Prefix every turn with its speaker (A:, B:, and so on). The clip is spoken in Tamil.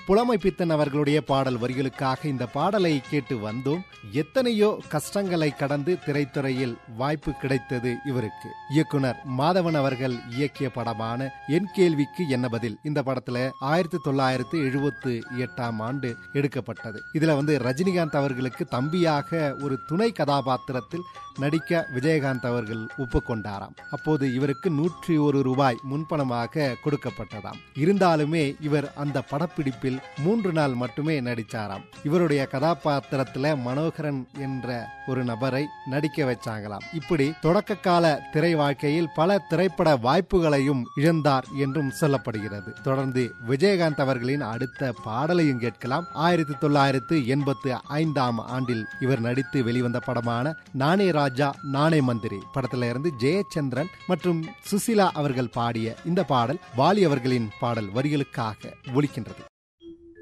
A: புலமை பித்தன் அவர்களுடைய பாடல் வரிகளுக்காக இந்த பாடலை கேட்டு வந்தோம் எத்தனையோ கஷ்டங்களை கடந்து திரைத்துறையில் வாய்ப்பு கிடைத்தது இவருக்கு இயக்குனர் மாதவன் அவர்கள் இயக்கிய படமான என் கேள்விக்கு என்ன பதில் இந்த படத்துல ஆயிரத்தி தொள்ளாயிரத்தி எழுபத்தி எட்டாம் ஆண்டு எடுக்கப்பட்டது இதுல வந்து ரஜினிகாந்த் அவர்களுக்கு தம்பியாக ஒரு துணை கதாபாத்திரத்தில் நடிக்க விஜயகாந்த் அவர்கள் ஒப்புக்கொண்டாராம் அப்போது இவருக்கு நூற்றி ஒரு ரூபாய் முன்பணமாக கொடுக்கப்பட்டதாம் இருந்தாலுமே இவர் அந்த படப்பிடிப்பில் மூன்று நாள் மட்டுமே நடிச்சாராம் இவருடைய கதாபாத்திரத்துல மனோகரன் என்ற ஒரு நபரை நடிக்க வச்சாங்களாம் இப்படி தொடக்க கால திரை வாழ்க்கையில் பல திரைப்பட வாய்ப்புகளையும் இழந்தார் என்றும் சொல்லப்படுகிறது தொடர்ந்து விஜயகாந்த் அவர்களின் அடுத்த பாடலையும் கேட்கலாம் ஆயிரத்தி தொள்ளாயிரத்து எண்பத்தி ஐந்தாம் ஆண்டில் இவர் நடித்து வெளிவந்த படமான நானே ராஜா நானே மந்திரி படத்துல இருந்து ஜெயச்சந்திரன் மற்றும் சுசிலா அவர்கள் பாடிய இந்த பாடல் வாலி அவர்களின் பாடல் வரிகளுக்காக ஒலிக்கின்றது